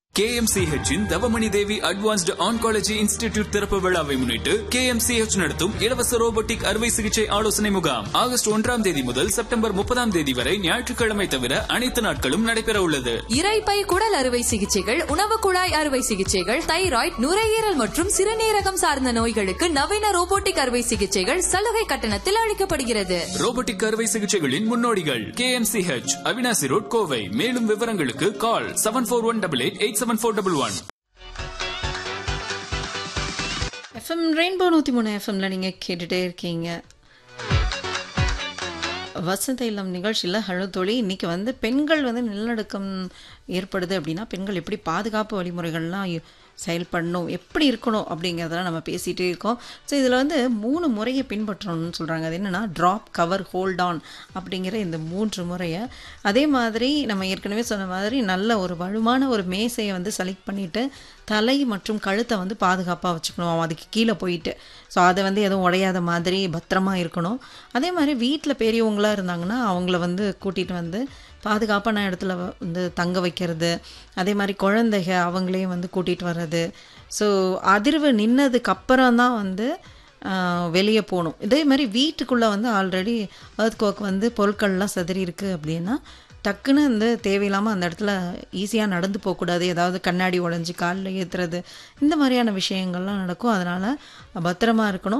KMCH இன் Thavamani Devi advanced oncology institute திறப்பு விழாவை முன்னிட்டு KMCH நடத்தும் இலவச ரோபோட்டிக் அறுவை சிகிச்சை ஆலோசனை முகாம் ஆகஸ்ட் ஒன்றாம் தேதி முதல் செப்டம்பர் முப்பதாம் தேதி வரை ஞாயிற்றுக்கிழமை தவிர அனைத்து நாட்களும் நடைபெற உள்ளது இரைப்பை குடல் அறுவை சிகிச்சைகள் உணவு குழாய் அறுவை சிகிச்சைகள் தைராய்டு நுரையீரல் மற்றும் சிறுநீரகம் சார்ந்த நோய்களுக்கு நவீன ரோபோட்டிக் அறுவை சிகிச்சைகள் சலுகை கட்டணத்தில் அளிக்கப்படுகிறது ரோபோட்டிக் அறுவை சிகிச்சைகளின் முன்னோடிகள் KMCH அவினாசி ரோட் கோவை மேலும் விவரங்களுக்கு call seven four one double eight eight seven four double one FM rainbow நூற்றி மூணு எஃப்எம்ல நீங்கள் கேட்டுட்டே இருக்கீங்க வசந்த இல்லம் நிகழ்ச்சியில் ஹலோ தோழி இன்னைக்கு வந்து பெண்கள் வந்து நிலநடுக்கம் ஏற்படுது அப்படின்னா பெண்கள் எப்படி பாதுகாப்பு வழிமுறைகள்லாம் இ- செயல்படணும் எப்படி இருக்கணும் அப்படிங்கிறதெல்லாம் நம்ம பேசிகிட்டே இருக்கோம் ஸோ இதில் வந்து மூணு முறையை பின்பற்றணும்னு சொல்கிறாங்க அது என்னென்னா ட்ராப் கவர் ஹோல்ட் ஆன் அப்படிங்கிற இந்த மூன்று முறையை அதே மாதிரி நம்ம ஏற்கனவே சொன்ன மாதிரி நல்ல ஒரு வலுவான ஒரு மேசையை வந்து செலக்ட் பண்ணிவிட்டு தலை மற்றும் கழுத்தை வந்து பாதுகாப்பாக வச்சுக்கணும் அதுக்கு கீழே போயிட்டு ஸோ அதை வந்து எதுவும் உடையாத மாதிரி பத்திரமா இருக்கணும் அதே மாதிரி வீட்டில் பெரியவங்களாக இருந்தாங்கன்னா அவங்கள வந்து கூட்டிகிட்டு வந்து பாதுகாப்பான இடத்துல வ- வந்து தங்க வைக்கிறது அதே மாதிரி குழந்தைக அவங்களையும் வந்து கூட்டிகிட்டு வர்றது ஸோ அதிர்வு நின்னதுக்கு அப்புறம் தான் வந்து வெளியே போகணும் இதே மாதிரி வீட்டுக்குள்ளே வந்து ஆல்ரெடி earthquake வந்து பொருட்கள்லாம் சிதறி இருக்குது அப்படின்னா டக்குன்னு வந்து தேவையில்லாமல் அந்த இடத்துல ஈஸியாக நடந்து போகக்கூடாது ஏதாவது கண்ணாடி உடைஞ்சி காலில் ஏற்றுறது இந்த மாதிரியான விஷயங்கள்லாம் நடக்கும் அதனால் பத்திரமா இருக்கணும்